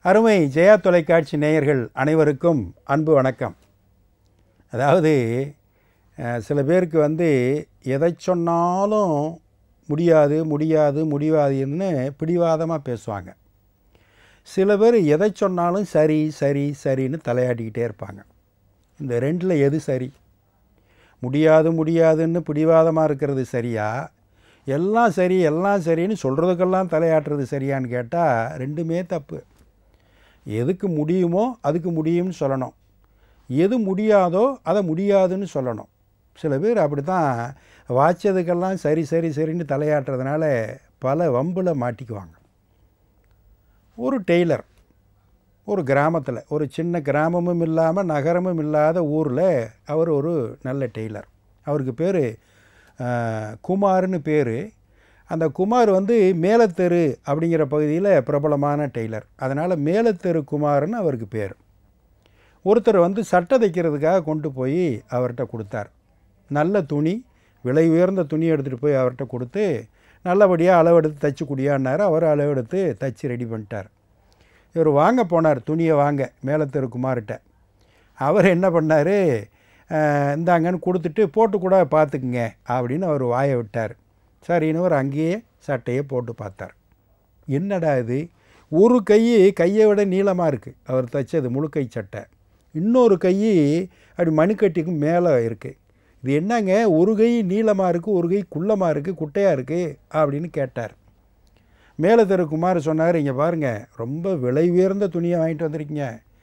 அருமை ஜெயா தொலைக்காட்சி நேயர்கள் அனைவருக்கும் அன்பு வணக்கம் அதாவது அஹ், சில பேருக்கு வந்து எதை சொன்னாலும் முடியாது முடியாது முடியாதுன்னு பிடிவாதமாக பேசுவாங்க சில பேர் எதை சொன்னாலும் சரி சரி சரின்னு தலையாட்டிக்கிட்டே இருப்பாங்க இந்த ரெண்டில் எது சரி முடியாது முடியாதுன்னு பிடிவாதமாக இருக்கிறது சரியா எல்லாம் சரி எல்லாம் சரின்னு சொல்கிறதுக்கெல்லாம் தலையாட்டுறது சரியான்னு கேட்டால் ரெண்டுமே தப்பு எதுக்கு முடியுமோ அதுக்கு முடியும்னு சொல்லணும் எது முடியாதோ அதை முடியாதுன்னு சொல்லணும் சில பேர் அப்படி தான் வாய்ச்சதுக்கெல்லாம் சரி சரி சரின்னு தலையாட்டுறதுனால பல வம்பில் மாட்டிக்குவாங்க ஒரு டெய்லர் ஒரு கிராமத்தில் ஒரு சின்ன கிராமமும் இல்லாமல் நகரமும் இல்லாத ஊரில் அவர் ஒரு நல்ல டெய்லர் அவருக்கு பேர் குமார்னு பேர் அந்த குமார் வந்து மேலத்தெரு அப்படிங்கிற பகுதியில் பிரபலமான டெய்லர் அதனால் மேலத்தெரு குமார்னு அவருக்கு பேர் ஒருத்தர் வந்து சட்டை தைக்கிறதுக்காக கொண்டு போய் அவர்கிட்ட கொடுத்தார் நல்ல துணி விலை உயர்ந்த துணி எடுத்துகிட்டு போய் அவர்கிட்ட கொடுத்து நல்லபடியாக அளவெடுத்து தைச்சு குடியான்னார் அவர் அளவெடுத்து தைச்சு ரெடி பண்ணிட்டார் இவர் வாங்க போனார் துணியை வாங்க மேலத்தெரு குமார்கிட்ட அவர் என்ன பண்ணார் இந்தாங்கன்னு கொடுத்துட்டு போட்டு கூட பார்த்துக்குங்க அப்படின்னு அவர் வாயை விட்டார் சரின்னு அவர் அங்கேயே சட்டையை போட்டு பார்த்தார் என்னடா இது ஒரு கை கையை விட நீளமாக இருக்குது அவர் தைச்சது முழுக்கை சட்டை இன்னொரு கை அப்படி மணிக்கட்டிக்கு மேலே இருக்குது இது என்னங்க ஒரு கை நீளமாக இருக்குது ஒரு கை குள்ளமாக இருக்குது குட்டையாக இருக்குது அப்படின்னு கேட்டார் மேலே தெரு குமார் சொன்னார் இங்கே பாருங்கள் ரொம்ப விலை உயர்ந்த துணியை வாங்கிட்டு வந்திருக்கீங்க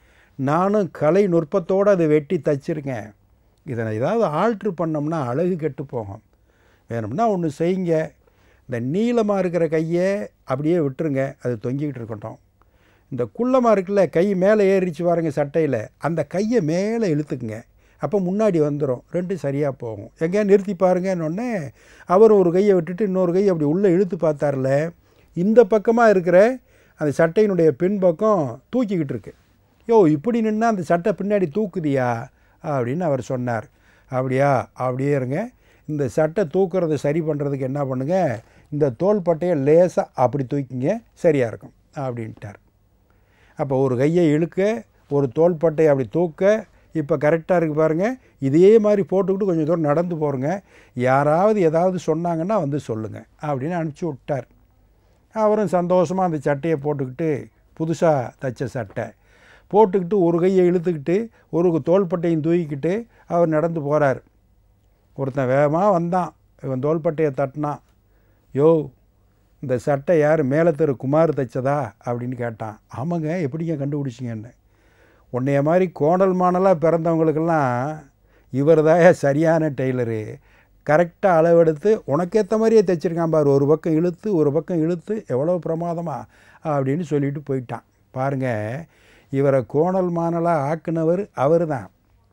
நானும் கலை நுட்பத்தோடு அதை வெட்டி தச்சிருக்கேன் இதை நான் ஏதாவது ஆல்ட்ரு பண்ணோம்னா அழகு கெட்டு போகும் வேணும்னா ஒன்று செய்யுங்க இந்த நீளமாக இருக்கிற கையை அப்படியே விட்டுருங்க அது தொங்கிக்கிட்டு இருக்கட்டும் இந்த குள்ளமாக இருக்குல்ல கை மேலே ஏறிச்சு பாருங்க சட்டையில் அந்த கையை மேலே இழுத்துக்குங்க அப்போ முன்னாடி வந்துடும் ரெண்டும் சரியாக போகும் எங்கேயா நிறுத்தி பாருங்கன்னொடனே அவர் ஒரு கையை விட்டுட்டு இன்னொரு கை அப்படி உள்ளே இழுத்து பார்த்தார்ல இந்த பக்கமாக இருக்கிற அந்த சட்டையினுடைய பின்பக்கம் தூக்கிக்கிட்டு இருக்கு யோ இப்படி நின்னா அந்த சட்டை பின்னாடி தூக்குதியா அப்படின்னு அவர் சொன்னார் அப்படியா அப்படியே இருங்க இந்த சட்டை தூக்குறதை சரி பண்ணுறதுக்கு என்ன பண்ணுங்க இந்த தோல் பட்டையை லேசாக அப்படி தூக்கிங்க சரியாக இருக்கும் அப்படின்ட்டார் அப்போ ஒரு கையை இழுக்க ஒரு தோள்பட்டையை அப்படி தூக்க இப்போ கரெக்டாக இருக்குது பாருங்கள் இதே மாதிரி போட்டுக்கிட்டு கொஞ்சம் தூரம் நடந்து போகிறங்க யாராவது ஏதாவது சொன்னாங்கன்னா வந்து சொல்லுங்கள் அப்படின்னு அனுப்பிச்சி விட்டார் அவரும் சந்தோஷமாக அந்த சட்டையை போட்டுக்கிட்டு புதுசாக தைச்ச சட்டை போட்டுக்கிட்டு ஒரு கையை இழுத்துக்கிட்டு ஒரு தோள்பட்டையும் தூக்கிக்கிட்டு அவர் நடந்து போகிறார் ஒருத்தன் வேகமாக வந்தான் இவன் தோள்பட்டையை தட்டினான் யோ இந்த சட்டை யார் மேலே தெரு குமார் தைச்சதா அப்படின்னு கேட்டான் ஆமாங்க எப்படிங்க கண்டுபிடிச்சிங்கன்னு உன்னைய மாதிரி கோணல் மாணலாக பிறந்தவங்களுக்கெல்லாம் இவர் சரியான டெய்லரு கரெக்டாக அளவெடுத்து உனக்கேற்ற மாதிரியே தைச்சிருக்கான் பாரு ஒரு பக்கம் இழுத்து ஒரு பக்கம் இழுத்து எவ்வளோ பிரமாதமா அப்படின்னு சொல்லிட்டு போயிட்டான் பாருங்கள் இவரை கோணல் மாணலாக ஆக்குனவர் அவர் தான்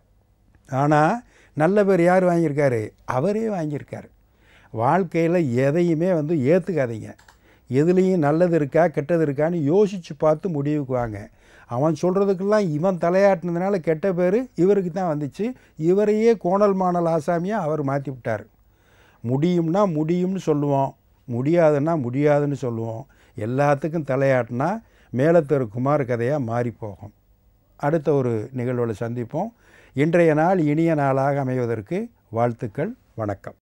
ஆனால் நல்ல பேர் யார் வாங்கியிருக்காரு அவரே வாங்கியிருக்காரு வாழ்க்கையில் எதையுமே வந்து ஏற்றுக்காதீங்க எதுலேயும் நல்லது இருக்கா கெட்டது இருக்கான்னு யோசித்து பார்த்து முடிவுக்கு வாங்க அவன் சொல்கிறதுக்கெல்லாம் இவன் தலையாட்டினதுனால கெட்ட பேர் இவருக்கு தான் வந்துச்சு இவரையே கோணல் மாணல் ஆசாமியாக அவர் மாற்றி விட்டார் முடியும்னா முடியும்னு சொல்லுவோம் முடியாதுன்னா முடியாதுன்னு சொல்லுவோம் எல்லாத்துக்கும் தலையாட்டினா மேலத்தெரு குமார் கதையாக மாறி போகும் அடுத்த ஒரு நிகழ்வில் சந்திப்போம் இன்றைய நாள் இனிய நாளாக அமைவதற்கு வாழ்த்துக்கள் வணக்கம்